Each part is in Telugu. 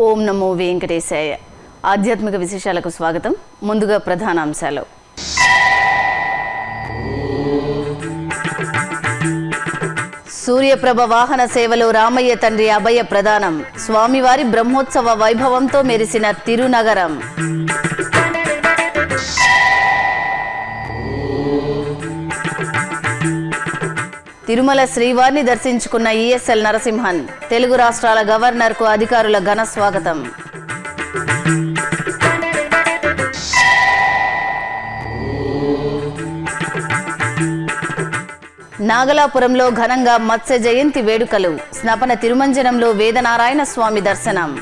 ఓం నమో వెంకటేశాయ ఆధ్యాత్మిక విశేషాలకు స్వాగతం ముందుగా ప్రధాన అంశాలు సూర్యప్రభ వాహన సేవలో రామయ్య తండ్రి అభయ ప్రదానం స్వామివారి బ్రహ్మోత్సవ వైభవంతో మెరిసిన తిరునగరం తిరుమల శ్రీవారిని దర్శించుకున్న ఈఎస్ఎల్ నరసింహన్ తెలుగు రాష్ట్రాల గవర్నర్కు అధికారుల ఘన స్వాగతం నాగలాపురంలో ఘనంగా మత్స్య జయంతి వేడుకలు స్నపన తిరుమంజనంలో వేదనారాయణ స్వామి దర్శనం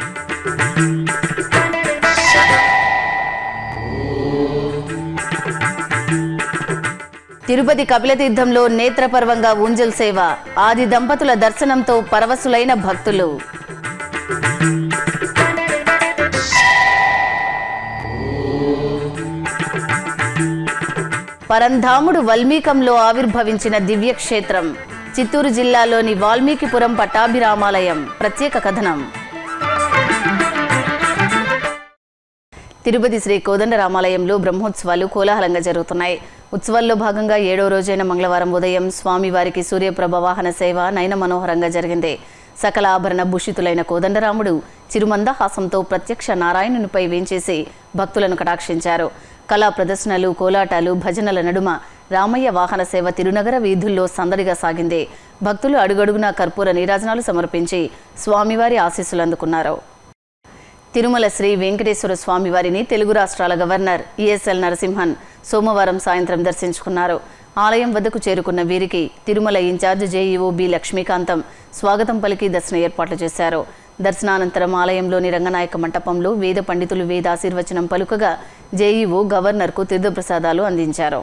తిరుపతి కపిలతీర్థంలో నేత్రపర్వంగా ఊంజల్ సేవ ఆది దంపతుల దర్శనంతో పరవశులైన భక్తులు పరంధాముడు వల్మీకంలో ఆవిర్భవించిన దివ్యక్షేత్రం చిత్తూరు జిల్లాలోని వాల్మీకిపురం పట్టాభిరామాలయం ప్రత్యేక కథనం తిరుపతి శ్రీ కోదండరామాలయంలో బ్రహ్మోత్సవాలు కోలాహలంగా జరుగుతున్నాయి ఉత్సవాల్లో భాగంగా ఏడో రోజైన మంగళవారం ఉదయం స్వామివారికి సూర్యప్రభ వాహన సేవ నయన మనోహరంగా జరిగింది సకల ఆభరణ భూషితులైన కోదండరాముడు చిరుమందహాసంతో ప్రత్యక్ష నారాయణునిపై వేంచేసి భక్తులను కటాక్షించారు కళా ప్రదర్శనలు కోలాటాలు భజనల నడుమ రామయ్య వాహన సేవ తిరునగర వీధుల్లో సందడిగా సాగింది భక్తులు అడుగడుగునా కర్పూర నీరాజనాలు సమర్పించి స్వామివారి ఆశీస్సులు అందుకున్నారు తిరుమల శ్రీ వెంకటేశ్వర స్వామి వారిని తెలుగు రాష్ట్రాల గవర్నర్ ఈఎస్ఎల్ నరసింహన్ సోమవారం సాయంత్రం దర్శించుకున్నారు ఆలయం వద్దకు చేరుకున్న వీరికి Tirumala incharge JEO B Lakshmikantham స్వాగతం పలికి దర్శన ఏర్పాట్లు చేశారు దర్శనానంతరం ఆలయంలోని రంగనాయక మంటపంలో వేద పండితులు వేదాశీర్వచనం పలుకగా జేఈఓ గవర్నర్కు తీర్థప్రసాదాలు అందించారు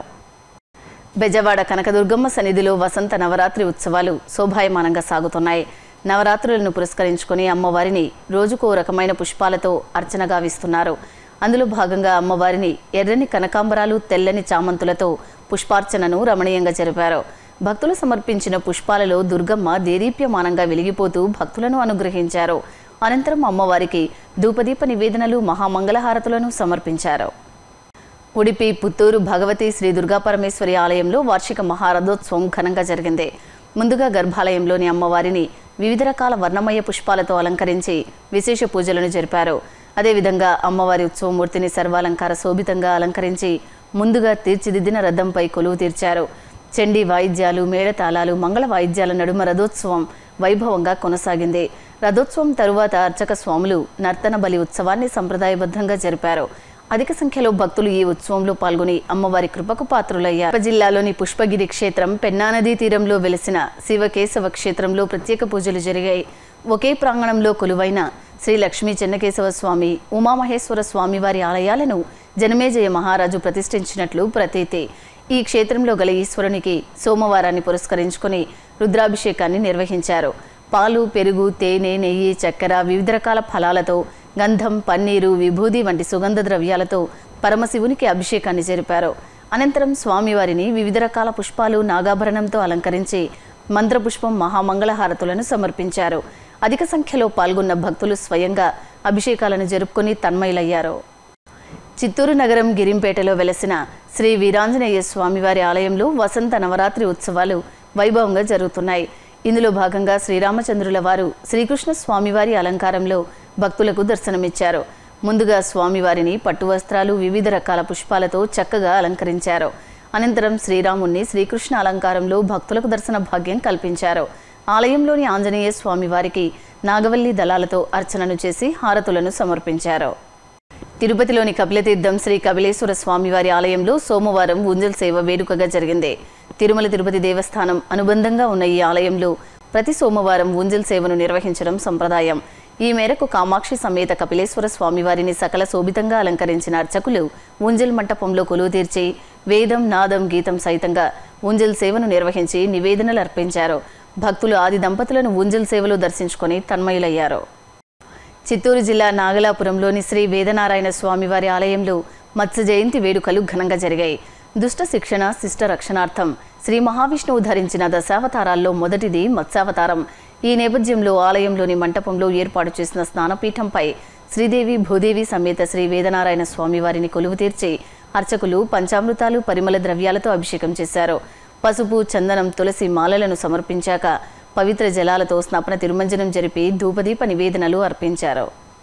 బెజవాడ కనకదుర్గమ్మ సన్నిధిలో వసంత నవరాత్రి ఉత్సవాలు శోభాయమానంగా సాగుతున్నాయి నవరాత్రులను పురస్కరించుకుని అమ్మవారిని రోజుకో రకమైన పుష్పాలతో అర్చన గావిస్తున్నారు అందులో భాగంగా అమ్మవారిని ఎర్రని కనకాంబరాలు తెల్లని చామంతులతో పుష్పార్చనను రమణీయంగా జరిపారు భక్తులు సమర్పించిన పుష్పాలలో దుర్గమ్మ దేదీప్యమానంగా వెలిగిపోతూ భక్తులను అనుగ్రహించారు అనంతరం అమ్మవారికి ధూపదీప నివేదనలు మహామంగళహారతులను సమర్పించారు ఉడిపి పుత్తూరు భగవతి శ్రీ దుర్గాపరమేశ్వరి ఆలయంలో వార్షిక మహారథోత్సవం ఘనంగా జరిగింది ముందుగా గర్భాలయంలోని అమ్మవారిని వివిధ రకాల వర్ణమయ పుష్పాలతో అలంకరించి విశేష పూజలను జరిపారు అదేవిధంగా అమ్మవారి ఉత్సవమూర్తిని సర్వాలంకార శోభితంగా అలంకరించి ముందుగా తీర్చిదిద్దిన రథంపై కొలువు తీర్చారు చండీ వాయిద్యాలు మేళతాళాలు మంగళ వాయిద్యాల నడుమ రథోత్సవం వైభవంగా కొనసాగింది రథోత్సవం తరువాత అర్చక స్వాములు నర్తన బలి ఉత్సవాన్ని సంప్రదాయబద్ధంగా జరిపారు అధిక సంఖ్యలో భక్తులు ఈ ఉత్సవంలో పాల్గొని అమ్మవారి కృపకు పాత్రులయ్యారు కడప జిల్లాలోని పుష్పగిరి క్షేత్రం పెన్నా నదీ తీరంలో వెలిసిన శివకేశవ క్షేత్రంలో ప్రత్యేక పూజలు జరిగాయి ఒకే ప్రాంగణంలో కొలువైన శ్రీ లక్ష్మీ చెన్నకేశవ స్వామి ఉమామహేశ్వర స్వామి వారి ఆలయాలను జనమేజయ మహారాజు ప్రతిష్ఠించినట్లు ప్రతీతి ఈ క్షేత్రంలో గల ఈశ్వరునికి సోమవారాన్ని పురస్కరించుకుని రుద్రాభిషేకాన్ని నిర్వహించారు పాలు పెరుగు తేనె నెయ్యి చక్కెర వివిధ రకాల ఫలాలతో గంధం పన్నీరు విభూది వంటి సుగంధ ద్రవ్యాలతో పరమశివునికి అభిషేకాన్ని జరిపారు అనంతరం స్వామివారిని వివిధ రకాల పుష్పాలు నాగాభరణంతో అలంకరించి మంత్రపుష్పం మహామంగళహారతులను సమర్పించారు అధిక సంఖ్యలో పాల్గొన్న భక్తులు స్వయంగా అభిషేకాలను జరుపుకొని తన్మయులయ్యారు చిత్తూరు నగరం గిరింపేటలో వెలసిన శ్రీ వీరాంజనేయ స్వామివారి ఆలయంలో వసంత నవరాత్రి ఉత్సవాలు వైభవంగా జరుగుతున్నాయి ఇందులో భాగంగా శ్రీరామచంద్రుల వారు శ్రీకృష్ణ స్వామివారి అలంకారంలో భక్తులకు దర్శనమిచ్చారు ముందుగా స్వామివారిని పట్టు వస్త్రాలు వివిధ రకాల పుష్పాలతో చక్కగా అలంకరించారు అనంతరం శ్రీరాముణ్ణి శ్రీకృష్ణ అలంకారంలో భక్తులకు దర్శన భాగ్యం కల్పించారు ఆలయంలోని ఆంజనేయ స్వామివారికి నాగవల్లి దళాలతో అర్చనను చేసి హారతులను సమర్పించారు తిరుపతిలోని కపిలతీర్థం శ్రీ కపిలేశ్వర స్వామివారి ఆలయంలో సోమవారం ఉంజల్ సేవ వేడుకగా జరిగింది తిరుమల తిరుపతి దేవస్థానం అనుబంధంగా ఉన్న ఈ ఆలయంలో ప్రతి సోమవారం ఉంజల్ సేవను నిర్వహించడం సంప్రదాయం ఈ మేరకు కామాక్షి సమేత కపిలేశ్వర స్వామివారిని సకల శోభితంగా అలంకరించిన అర్చకులు ఉంజల్ మంటపంలో కొలువు తీర్చి వేదం నాదం గీతం సైతంగా ఉంజల్ సేవను నిర్వహించి నివేదనలు అర్పించారు భక్తులు ఆది దంపతులను ఉంజల్ సేవలో దర్శించుకొని తన్మయులయ్యారు చిత్తూరు జిల్లా నాగలాపురంలోని శ్రీ వేదనారాయణ స్వామివారి ఆలయంలో మత్స్య జయంతి వేడుకలు ఘనంగా జరిగాయి దుష్ట శిక్షణ శిష్ట రక్షణార్థం శ్రీ మహావిష్ణువు ధరించిన దశావతారాల్లో మొదటిది మత్స్యావతారం ఈ నేపథ్యంలో ఆలయంలోని మంటపంలో ఏర్పాటు చేసిన స్నానపీఠంపై శ్రీదేవి భూదేవి సమేత శ్రీ వేదనారాయణ స్వామివారిని కొలువు తీర్చి అర్చకులు పంచామృతాలు పరిమళ ద్రవ్యాలతో అభిషేకం చేశారు పసుపు చందనం తులసి మాలలను సమర్పించాక పవిత్ర జలాలతో స్నపన తిరుమంజనం జరిపి ధూపదీప నివేదనలు అర్పించారు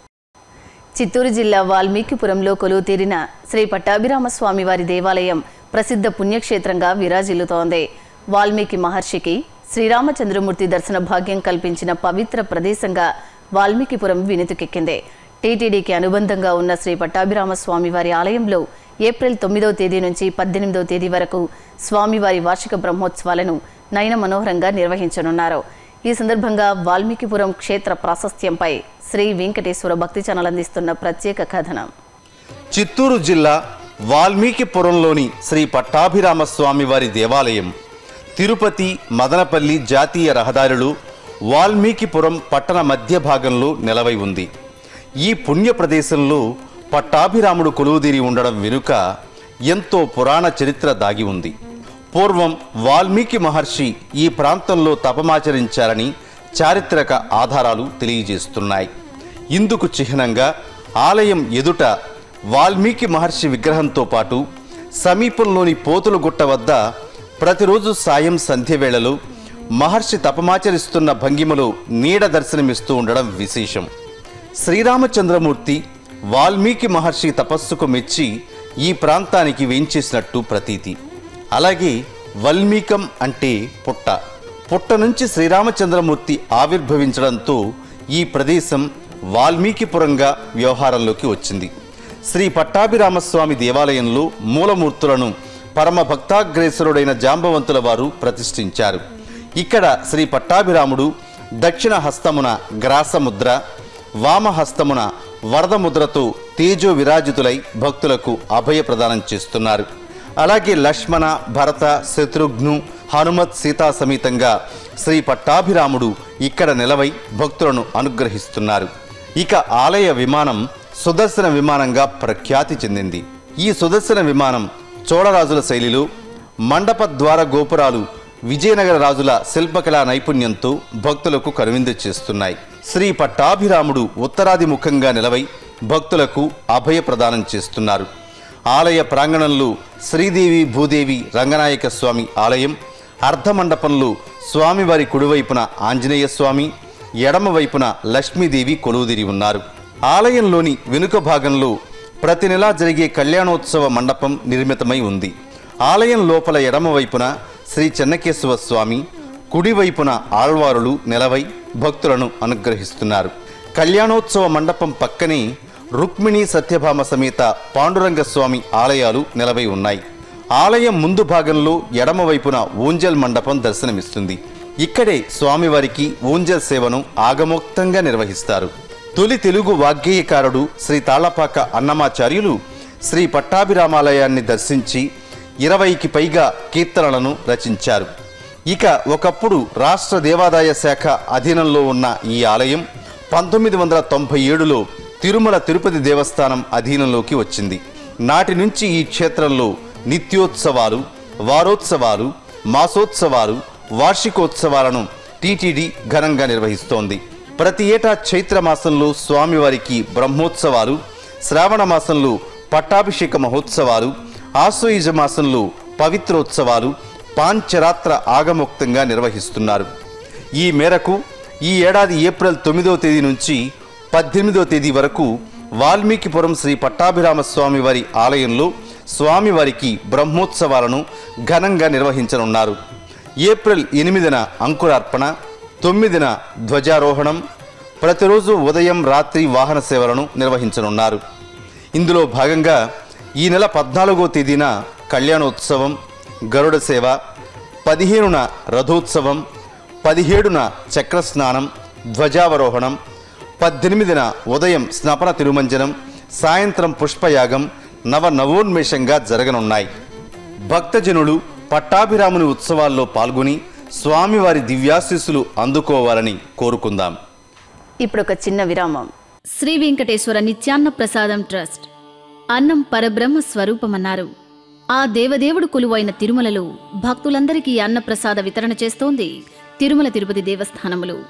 చిత్తూరు జిల్లా వాల్మీకిపురంలో కొలువు తీరిన శ్రీ పట్టాభిరామ స్వామివారి దేవాలయం ప్రసిద్ధ పుణ్యక్షేత్రంగా విరాజిల్లుతోంది వాల్మీకి మహర్షికి శ్రీరామచంద్రమూర్తి దర్శన భాగ్యం కల్పించిన పవిత్ర ప్రదేశంగా వాల్మీకిపురం వినుతుకెక్కింది టీటీడీకి అనుబంధంగా ఉన్న శ్రీ పట్టాభిరామ స్వామివారి ఆలయంలో ఏప్రిల్ తొమ్మిదవ తేదీ నుంచి పద్దెనిమిదవ తేదీ వరకు స్వామివారి వార్షిక బ్రహ్మోత్సవాలను నయన మనోహరంగా నిర్వహించనున్నారు ఈ సందర్భంగా వాల్మీకిపురం క్షేత్ర ప్రాశస్త్యంపై శ్రీ వెంకటేశ్వర భక్తి ఛానల్ అందిస్తున్న ప్రత్యేక కథనం చిత్తూరు జిల్లా వాల్మీకిపురంలోని శ్రీ పట్టాభిరామ స్వామివారి దేవాలయం తిరుపతి మదనపల్లి జాతీయ రహదారులు వాల్మీకిపురం పట్టణ మధ్య భాగంలో నెలవై ఉంది ఈ పుణ్య ప్రదేశంలో పట్టాభిరాముడు కొలువుదీరి ఉండడం వెనుక ఎంతో పురాణ చరిత్ర దాగి ఉంది పూర్వం వాల్మీకి మహర్షి ఈ ప్రాంతంలో తపమాచరించారని చారిత్రక ఆధారాలు తెలియజేస్తున్నాయి ఇందుకు చిహ్నంగా ఆలయం ఎదుట వాల్మీకి మహర్షి విగ్రహంతో పాటు సమీపంలోని పోతులగుట్ట వద్ద ప్రతిరోజు సాయం సంధ్య వేళలో మహర్షి తపమాచరిస్తున్న భంగిమలో నీడ దర్శనమిస్తూ ఉండడం విశేషం శ్రీరామచంద్రమూర్తి వాల్మీకి మహర్షి తపస్సుకు మెచ్చి ఈ ప్రాంతానికి వేంచేసినట్టు ప్రతీతి అలాగే వల్మీకం అంటే పుట్ట పుట్ట నుంచి శ్రీరామచంద్రమూర్తి ఆవిర్భవించడంతో ఈ ప్రదేశం వాల్మీకిపురంగా వ్యవహారంలోకి వచ్చింది శ్రీ పట్టాభిరామస్వామి దేవాలయంలో మూలమూర్తులను పరమ భక్తాగ్రేసరుడైన జాంబవంతుల వారు ప్రతిష్ఠించారు ఇక్కడ శ్రీ పట్టాభిరాముడు దక్షిణ హస్తమున గ్రాసముద్ర వామహస్తమున వరద ముద్రతో తేజో విరాజితులై భక్తులకు అభయ ప్రదానం చేస్తున్నారు అలాగే లక్ష్మణ భరత శత్రుఘ్ను హనుమత్ సీతా సమేతంగా శ్రీ పట్టాభిరాముడు ఇక్కడ నిలవై భక్తులను అనుగ్రహిస్తున్నారు ఇక ఆలయ విమానం సుదర్శన విమానంగా ప్రఖ్యాతి చెందింది ఈ సుదర్శన విమానం చోళరాజుల శైలిలో మండప ద్వార గోపురాలు విజయనగర రాజుల శిల్పకళా నైపుణ్యంతో భక్తులకు కనువిందు చేస్తున్నాయి శ్రీ పట్టాభిరాముడు ఉత్తరాది ముఖంగా నిలవై భక్తులకు అభయ ప్రదానం చేస్తున్నారు ఆలయ ప్రాంగణంలో శ్రీదేవి భూదేవి రంగనాయక స్వామి ఆలయం అర్ధమండపంలో స్వామివారి కుడివైపున ఆంజనేయ స్వామి ఎడమ వైపున లక్ష్మీదేవి కొలువుదిరి ఉన్నారు ఆలయంలోని వెనుక భాగంలో ప్రతి నెలా జరిగే కళ్యాణోత్సవ మండపం నిర్మితమై ఉంది ఆలయం లోపల ఎడమ వైపున శ్రీ చెన్నకేశవ స్వామి కుడివైపున ఆళ్వారులు నెలవై భక్తులను అనుగ్రహిస్తున్నారు కళ్యాణోత్సవ మండపం పక్కనే రుక్మిణి సత్యభామ సమేత పాండురంగ స్వామి ఆలయాలు నెలవై ఉన్నాయి ఆలయం ముందు భాగంలో ఎడమ వైపున ఊంజల్ మండపం దర్శనమిస్తుంది ఇక్కడే స్వామివారికి ఊంజల్ సేవను ఆగమోక్తంగా నిర్వహిస్తారు తొలి తెలుగు వాగ్గేయకారుడు శ్రీ తాళ్లపాక అన్నమాచార్యులు శ్రీ పట్టాభిరామాలయాన్ని దర్శించి ఇరవైకి పైగా కీర్తనలను రచించారు ఇక ఒకప్పుడు రాష్ట్ర దేవాదాయ శాఖ అధీనంలో ఉన్న ఈ ఆలయం పంతొమ్మిది వందల తొంభై ఏడులో తిరుమల తిరుపతి దేవస్థానం అధీనంలోకి వచ్చింది నాటి నుంచి ఈ క్షేత్రంలో నిత్యోత్సవాలు వారోత్సవాలు మాసోత్సవాలు వార్షికోత్సవాలను టీటీడీ ఘనంగా నిర్వహిస్తోంది ప్రతి ఏటా చైత్ర మాసంలో స్వామివారికి బ్రహ్మోత్సవాలు శ్రావణ మాసంలో పట్టాభిషేక మహోత్సవాలు ఆశ్వయుజ మాసంలో పవిత్రోత్సవాలు పాంచరాత్ర ఆగమోక్తంగా నిర్వహిస్తున్నారు ఈ మేరకు ఈ ఏడాది ఏప్రిల్ తొమ్మిదవ తేదీ నుంచి పద్దెనిమిదవ తేదీ వరకు వాల్మీకిపురం శ్రీ పట్టాభిరామ స్వామి వారి ఆలయంలో స్వామివారికి బ్రహ్మోత్సవాలను ఘనంగా నిర్వహించనున్నారు ఏప్రిల్ ఎనిమిదిన అంకురార్పణ తొమ్మిదిన ధ్వజారోహణం ప్రతిరోజు ఉదయం రాత్రి వాహన సేవలను నిర్వహించనున్నారు ఇందులో భాగంగా ఈ నెల పద్నాలుగో తేదీన కళ్యాణోత్సవం గరుడ సేవ పదిహేనున రథోత్సవం పదిహేడున చక్రస్నానం ధ్వజావరోహణం పద్దెనిమిదిన ఉదయం స్నపన తిరుమంజనం సాయంత్రం పుష్పయాగం నవ నవోన్మేషంగా జరగనున్నాయి భక్తజనులు పట్టాభిరాముని ఉత్సవాల్లో పాల్గొని స్వామివారి దివ్యాశీస్సులు అందుకోవాలని కోరుకుందాం ఇప్పుడు ఒక చిన్న విరామం శ్రీ వెంకటేశ్వర నిత్యాన్న ప్రసాదం ట్రస్ట్ అన్నం పరబ్రహ్మ స్వరూపమన్నారు ఆ దేవదేవుడు కొలువైన తిరుమలలో భక్తులందరికీ అన్నప్రసాద వితరణ చేస్తోంది తిరుమల తిరుపతి దేవస్థానములు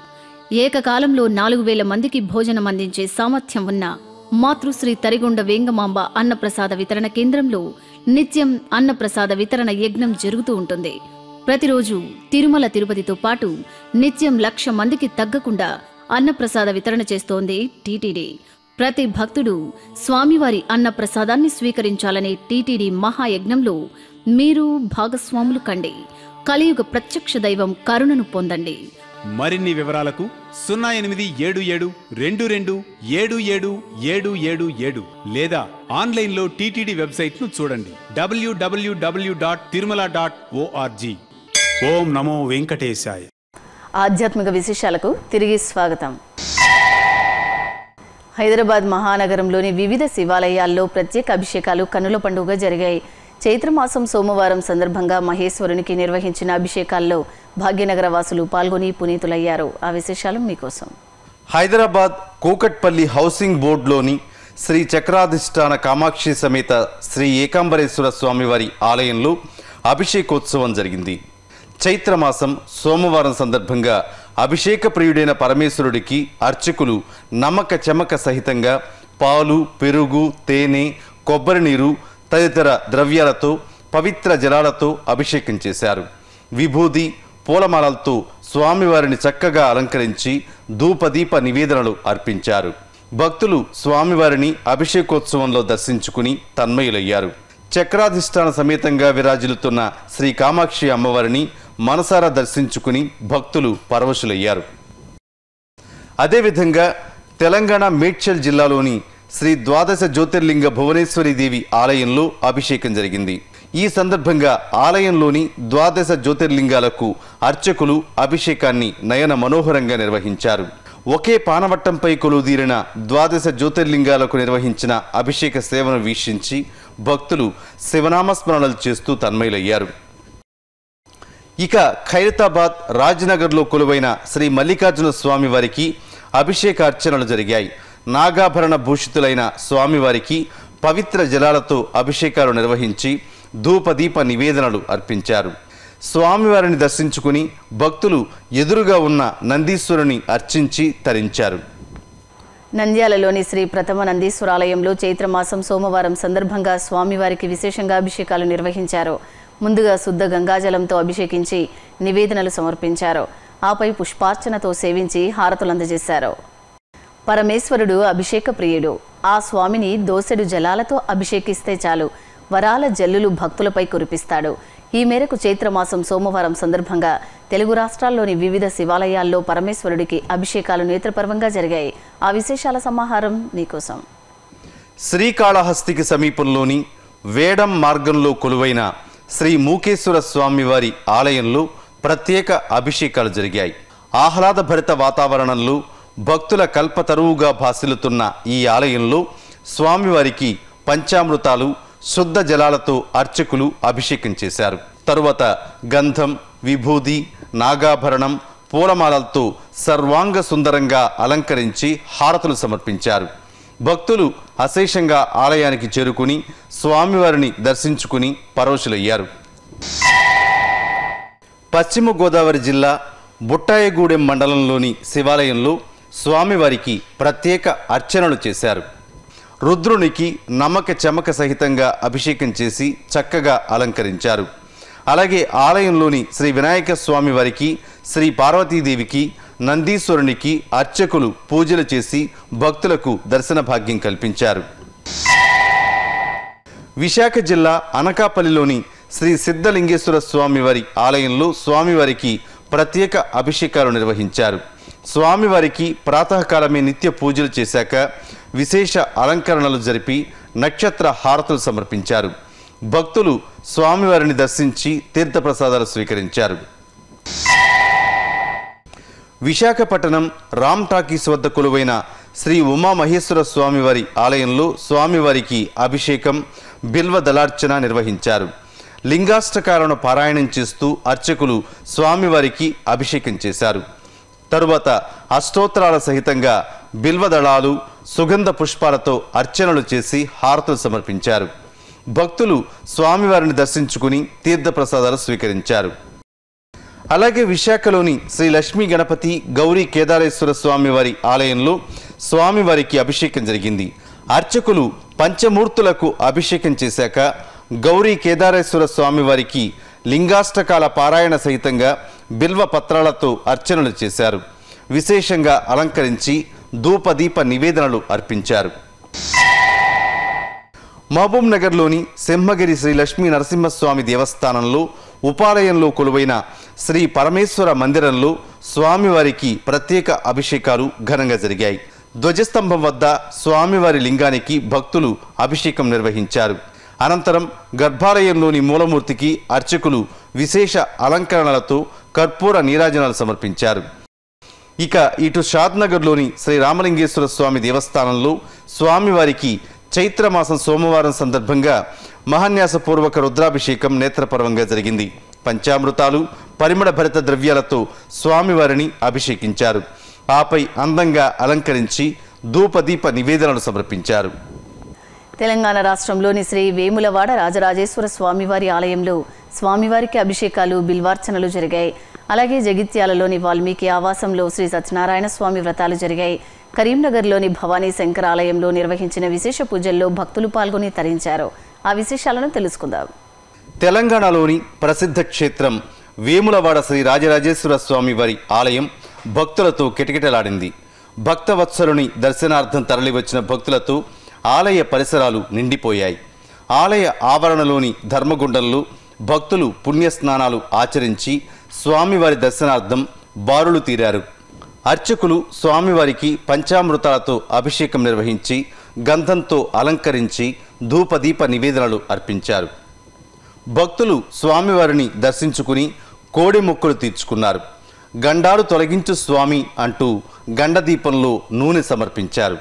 ఏకకాలంలో నాలుగు వేల మందికి భోజనం అందించే సామర్థ్యం ఉన్న మాతృశ్రీ తరిగొండ వేంగమాంబ అన్నప్రసాద వితరణ కేంద్రంలో నిత్యం అన్నప్రసాద వితరణ యజ్ఞం జరుగుతూ ఉంటుంది ప్రతిరోజు తిరుమల తిరుపతితో పాటు నిత్యం లక్ష మందికి తగ్గకుండా అన్నప్రసాద వితరణ చేస్తోంది టీటీడీ ప్రతి భక్తుడు స్వామివారి అన్నప్రసాదాన్ని స్వీకరించాలనే టీటీడీ మహాయజ్ఞంలో మీరు భాగస్వాములు కండి కలియుగ ప్రత్యక్ష దైవం కరుణను పొందండి మరిన్ని వివరాలకు సున్నా ఎనిమిది ఏడు ఏడు రెండు రెండు ఏడు ఏడు ఏడు ఏడు ఏడు లేదా ఆన్లైన్లో టీటీడీ వెబ్సైట్ను చూడండి WWW dot Tirumala dot ORG ఓం నమో వెంకటేశాయ ఆధ్యాత్మిక విశేషాలకు తిరిగి స్వాగతం హైదరాబాద్ మహానగరంలోని వివిధ శివాలయాల్లో ప్రత్యేక అభిషేకాలు కన్నుల పండుగ జరిగాయి చైత్రమాసం సోమవారం సందర్భంగా మహేశ్వరునికి నిర్వహించిన అభిషేకాల్లో భాగ్యనగర వాసులు పాల్గొని పునీతులయ్యారు ఆ విశేషాలు మీకోసం హైదరాబాద్ కూకట్పల్లి హౌసింగ్ బోర్డులోని శ్రీ చక్రాధిష్టాన కామాక్షి సమేత శ్రీ ఏకాంబరేశ్వర స్వామివారి ఆలయంలో అభిషేకోత్సవం జరిగింది చైత్రమాసం సోమవారం సందర్భంగా అభిషేక ప్రియుడైన పరమేశ్వరుడికి అర్చకులు నమ్మక చెమక సహితంగా పాలు పెరుగు తేనె కొబ్బరి నీరు తదితర ద్రవ్యాలతో పవిత్ర జలాలతో అభిషేకం చేశారు విభూది పూలమాలలతో స్వామివారిని చక్కగా అలంకరించి ధూపదీప నివేదనలు అర్పించారు భక్తులు స్వామివారిని అభిషేకోత్సవంలో దర్శించుకుని తన్మయులయ్యారు చక్రాధిష్టాన సమేతంగా విరాజిల్లుతున్న శ్రీ కామాక్షి అమ్మవారిని మనసారా దర్శించుకుని భక్తులు పరవశులయ్యారు అదేవిధంగా తెలంగాణ మేడ్చల్ జిల్లాలోని శ్రీ ద్వాదశ జ్యోతిర్లింగ భువనేశ్వరి దేవి ఆలయంలో అభిషేకం జరిగింది ఈ సందర్భంగా ఆలయంలోని ద్వాదశ జ్యోతిర్లింగాలకు అర్చకులు అభిషేకాన్ని నయన మనోహరంగా నిర్వహించారు ఒకే పానవట్టంపై కొలువుదీరిన ద్వాదశ జ్యోతిర్లింగాలకు నిర్వహించిన అభిషేక సేవను వీక్షించి భక్తులు శివనామస్మరణలు చేస్తూ తన్మయులయ్యారు ఇక ఖైరతాబాద్ రాజ్నగర్లో కొలువైన శ్రీ మల్లికార్జున స్వామి వారికి అభిషేకార్చనలు జరిగాయి నాగాభరణ భూషితులైన స్వామివారికి పవిత్ర జలాలతో అభిషేకాలు నిర్వహించి ధూపదీప నివేదనలు అర్పించారు స్వామివారిని దర్శించుకుని భక్తులు ఎదురుగా ఉన్న నందీశ్వరుని అర్చించి తరించారు నంద్యాలలోని శ్రీ ప్రథమ నందీశ్వరాలయంలో చైత్రమాసం సోమవారం సందర్భంగా స్వామివారికి విశేషంగా అభిషేకాలు నిర్వహించారు ముందుగా శుద్ధ గంగాజలంతో అభిషేకించి నివేదనలు సమర్పించారు ఆపై పుష్పార్చనతో సేవించి హారతులు అందజేశారు పరమేశ్వరుడు అభిషేక ప్రియుడు ఆ స్వామిని దోసెడు జలాలతో అభిషేకిస్తే చాలు వరాల జల్లులు భక్తులపై కురిపిస్తాడు ఈ మేరకు చైత్రమాసం సోమవారం సందర్భంగా తెలుగు రాష్ట్రాల్లోని వివిధ శివాలయాల్లో పరమేశ్వరుడికి అభిషేకాలు నేత్రపర్వంగా జరిగాయి ఆ విశేషాల సమాహారం మీకోసం శ్రీకాళహస్తికి సమీపంలోని వేడం మార్గంలో కొలువైన శ్రీ మూకేశ్వర స్వామివారి ఆలయంలో ప్రత్యేక అభిషేకాలు జరిగాయి ఆహ్లాదభరిత వాతావరణంలో భక్తుల కల్పతరువుగా భాసిల్లుతున్న ఈ ఆలయంలో స్వామివారికి పంచామృతాలు శుద్ధ జలాలతో అర్చకులు అభిషేకం చేశారు తరువాత గంధం విభూది నాగాభరణం పూలమాలలతో సర్వాంగ సుందరంగా అలంకరించి హారతులు సమర్పించారు భక్తులు అశేషంగా ఆలయానికి చేరుకుని స్వామివారిని దర్శించుకుని పరవశులయ్యారు పశ్చిమ గోదావరి జిల్లా బుట్టాయగూడెం మండలంలోని శివాలయంలో స్వామివారికి ప్రత్యేక అర్చనలు చేశారు రుద్రునికి నమ్మక చెమక సహితంగా అభిషేకం చేసి చక్కగా అలంకరించారు అలాగే ఆలయంలోని శ్రీ వినాయక స్వామి వారికి శ్రీ పార్వతీదేవికి నందీశ్వరునికి అర్చకులు పూజలు చేసి భక్తులకు దర్శన భాగ్యం కల్పించారు విశాఖ జిల్లా అనకాపల్లిలోని శ్రీ సిద్ధలింగేశ్వర స్వామి వారి ఆలయంలో స్వామివారికి ప్రత్యేక అభిషేకాలు నిర్వహించారు స్వామివారికి ప్రాతకాలమే నిత్య పూజలు చేశాక విశేష అలంకరణలు జరిపి నక్షత్ర హారతులు సమర్పించారు భక్తులు స్వామివారిని దర్శించి తీర్థప్రసాదాలు స్వీకరించారు విశాఖపట్నం రామ్ టాకీస్ వద్ద కొలువైన శ్రీ ఉమామహేశ్వర స్వామివారి ఆలయంలో స్వామివారికి అభిషేకం బిల్వ దళార్చన నిర్వహించారు లింగాష్టకాలను పారాయణం చేస్తూ అర్చకులు స్వామివారికి అభిషేకం చేశారు తరువాత అష్టోత్తరాల సహితంగా బిల్వదళాలు సుగంధ పుష్పాలతో అర్చనలు చేసి హారతులు సమర్పించారు భక్తులు స్వామివారిని దర్శించుకుని తీర్థప్రసాదాలు స్వీకరించారు అలాగే విశాఖలోని శ్రీ లక్ష్మీ గణపతి గౌరీ కేదారేశ్వర స్వామి వారి ఆలయంలో స్వామివారికి అభిషేకం జరిగింది అర్చకులు పంచమూర్తులకు అభిషేకం చేశాక గౌరీ కేదారేశ్వర స్వామివారికి లింగాష్టకాల పారాయణ సహితంగా బిల్వ పత్రాలతో అర్చనలు చేశారు విశేషంగా అలంకరించి ధూపదీప నివేదనలు అర్పించారు మహబూబ్ నగర్లోని సింహగిరి శ్రీ లక్ష్మీ నరసింహస్వామి దేవస్థానంలో ఉపాలయంలో కొలువైన శ్రీ పరమేశ్వర మందిరంలో స్వామివారికి ప్రత్యేక అభిషేకాలు ఘనంగా జరిగాయి ధ్వజస్తంభం వద్ద స్వామివారి లింగానికి భక్తులు అభిషేకం నిర్వహించారు అనంతరం గర్భాలయంలోని మూలమూర్తికి అర్చకులు విశేష అలంకరణలతో కర్పూర నీరాజనాలు సమర్పించారు ఇక ఇటు షాద్నగర్లోని శ్రీ రామలింగేశ్వర స్వామి దేవస్థానంలో స్వామివారికి చైత్రమాసం సోమవారం సందర్భంగా మహాన్యాసపూర్వక రుద్రాభిషేకం నేత్రపర్వంగా జరిగింది పంచామృతాలు పరిమళ భరిత ద్రవ్యాలతో స్వామివారిని అభిషేకించారు ఆపై అందంగా అలంకరించి ధూపదీప నివేదనలు సమర్పించారు తెలంగాణ రాష్ట్రంలోని శ్రీ వేములవాడ రాజరాజేశ్వర స్వామివారి ఆలయంలో స్వామివారికి అభిషేకాలు బిల్వార్చనలు జరిగాయి అలాగే జగిత్యాలలోని వాల్మీకి ఆవాసంలో శ్రీ సత్యనారాయణ స్వామి వ్రతాలు జరిగాయి కరీంనగర్లోని భవానీ శంకర్ ఆలయంలో నిర్వహించిన విశేష పూజల్లో భక్తులు పాల్గొని తరించారు ఆ విశేషాలను తెలుసుకుందాం తెలంగాణలోని ప్రసిద్ధ క్షేత్రం వేములవాడ శ్రీ రాజరాజేశ్వర స్వామి వారి ఆలయం భక్తులతో కిటకిటలాడింది భక్తవత్సలుని దర్శనార్థం తరలివచ్చిన భక్తులతో ఆలయ పరిసరాలు నిండిపోయాయి ఆలయ ఆవరణలోని ధర్మగుండంలో భక్తులు పుణ్యస్నానాలు ఆచరించి స్వామివారి దర్శనార్థం బారులు తీరారు అర్చకులు స్వామివారికి పంచామృతాలతో అభిషేకం నిర్వహించి గంధంతో అలంకరించి ధూపదీప నివేదనలు అర్పించారు భక్తులు స్వామివారిని దర్శించుకుని కోడి మొక్కులు తీర్చుకున్నారు గండాలు తొలగించు స్వామి అంటూ గండదీపంలో నూనె సమర్పించారు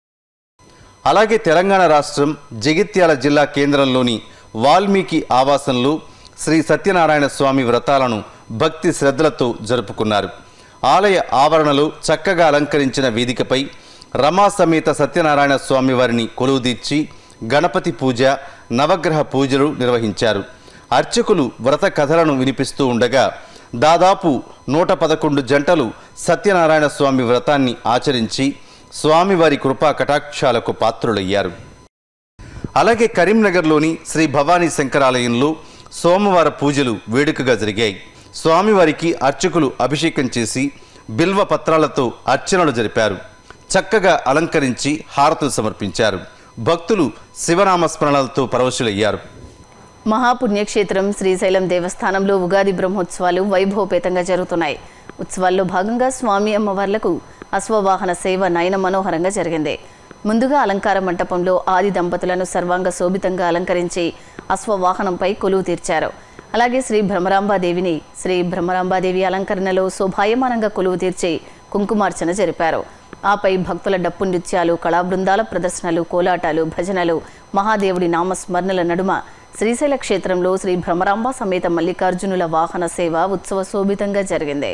అలాగే తెలంగాణ రాష్ట్రం జగిత్యాల జిల్లా కేంద్రంలోని వాల్మీకి ఆవాసంలో శ్రీ సత్యనారాయణ స్వామి వ్రతాలను భక్తి శ్రద్ధలతో జరుపుకున్నారు ఆలయ ఆవరణలో చక్కగా అలంకరించిన వేదికపై రమా సమేత సత్యనారాయణ స్వామి వారిని కొలువుదీర్చి గణపతి పూజ నవగ్రహ పూజలు నిర్వహించారు అర్చకులు వ్రత కథలను వినిపిస్తూ ఉండగా దాదాపు నూట పదకొండు జంటలు సత్యనారాయణ స్వామి వ్రతాన్ని ఆచరించి స్వామివారి కృపా కటాక్షాలకు పాత్రులయ్యారు అలాగే కరీంనగర్లోని శ్రీ భవానీ శంకరాలయంలో సోమవార పూజలు వేడుకగా జరిగాయి స్వామివారికి అర్చకులు అభిషేకం చేసి బిల్వ పత్రాలతో అర్చనలు జరిపారు చక్కగా అలంకరించి హారతులు సమర్పించారు భక్తులు శివనామస్మరణలతో పరవశులయ్యారు మహాపుణ్యక్షేత్రం శ్రీశైలం దేవస్థానంలో ఉగాది బ్రహ్మోత్సవాలు వైభవపేతంగా జరుగుతున్నాయి ఉత్సవాల్లో భాగంగా స్వామి అమ్మవార్లకు అశ్వవాహన సేవ నయన మనోహరంగా జరిగింది ముందుగా అలంకార మంటపంలో ఆది దంపతులను సర్వాంగ శోభితంగా అలంకరించి అశ్వవాహనంపై కొలువు తీర్చారు అలాగే శ్రీ భ్రమరాంబాదేవిని శ్రీ భ్రమరాంబాదేవి అలంకరణలో శోభాయమానంగా కొలువు తీర్చి కుంకుమార్చన జరిపారు ఆపై భక్తుల డప్పు నృత్యాలు కళాబృందాల ప్రదర్శనలు కోలాటాలు భజనలు మహాదేవుడి నామస్మరణల నడుమ శ్రీశైల క్షేత్రంలో శ్రీ భ్రమరాంబ సమేత మల్లికార్జునుల వాహన సేవ ఉత్సవ శోభితంగా జరిగింది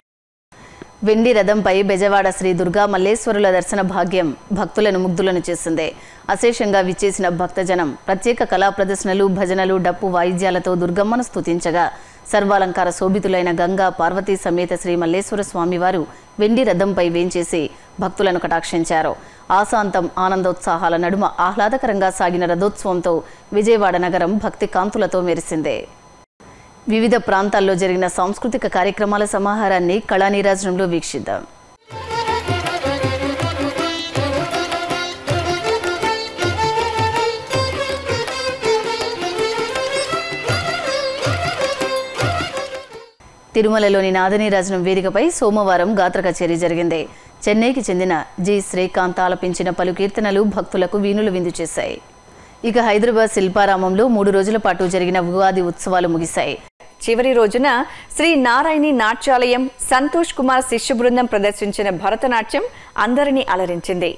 వెండి రథంపై బెజవాడ శ్రీ దుర్గా మల్లేశ్వరుల దర్శన భాగ్యం భక్తులను ముగ్ధులను చేసింది అశేషంగా విచ్చేసిన భక్తజనం ప్రత్యేక కళా ప్రదర్శనలు భజనలు డప్పు వాయిద్యాలతో దుర్గమ్మను స్తుతించగా సర్వాలంకార శోభితులైన గంగా పార్వతీ సమేత శ్రీ మల్లేశ్వర స్వామివారు వెండి రథంపై వేంచేసి భక్తులను కటాక్షించారు ఆశాంతం ఆనందోత్సాహాల నడుమ ఆహ్లాదకరంగా సాగిన రథోత్సవంతో విజయవాడ నగరం భక్తి కాంతులతో మెరిసిందే వివిధ ప్రాంతాల్లో జరిగిన సాంస్కృతిక కార్యక్రమాల సమాహారాన్ని కళానీరాజనంలో వీక్షిద్దాం తిరుమలలోని నాదనీరాజనం వేదికపై సోమవారం గాత్ర కచేరీ జరిగింది చెన్నైకి చెందిన జి శ్రీకాంత్ ఆలపించిన పలు కీర్తనలు భక్తులకు వీణులు విందు చేశాయి ఇక హైదరాబాద్ శిల్పారామంలో మూడు రోజుల పాటు జరిగిన ఉగాది ఉత్సవాలు ముగిశాయి చివరి రోజున శ్రీ నారాయణి నాట్యాలయం సంతోష్ కుమార్ శిష్య బృందం ప్రదర్శించిన భరతనాట్యం అందరినీ అలరించింది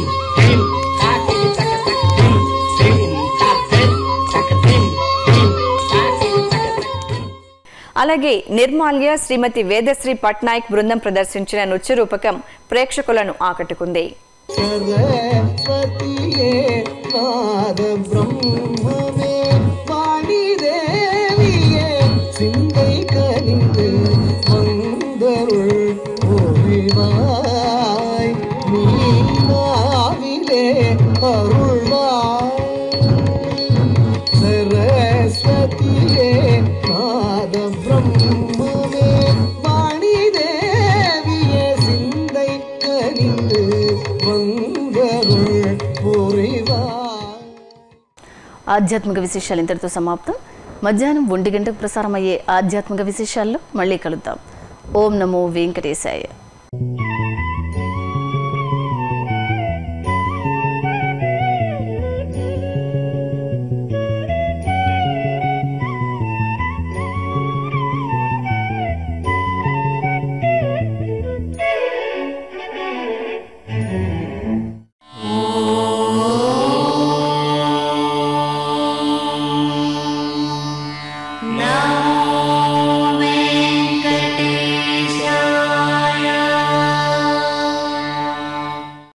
Thank you. అలాగే నిర్మాల్య శ్రీమతి వేదశ్రీ పట్నాయక్ బృందం ప్రదర్శించిన నృత్య రూపకం ప్రేక్షకులను ఆకట్టుకుంది சரஸ்வதியே நாத பிரம்மமே வாணி தேவியே சிந்தை கனிந்து வந்தருள் ஓவிவாய் நீனாவிலே அருள்வாய் சரஸ்வதியே நாத பிரம்மமே வாணி தேவியே சிந்தை கனிந்து வந்தருள் புரிவாய் ఆధ్యాత్మిక విశేషాలు ఇంతటితో సమాప్తం మధ్యాహ్నం ఒంటి గంటకు ప్రసారమయ్యే ఆధ్యాత్మిక విశేషాల్లో మళ్ళీ కలుద్దాం ఓం నమో వెంకటేశాయ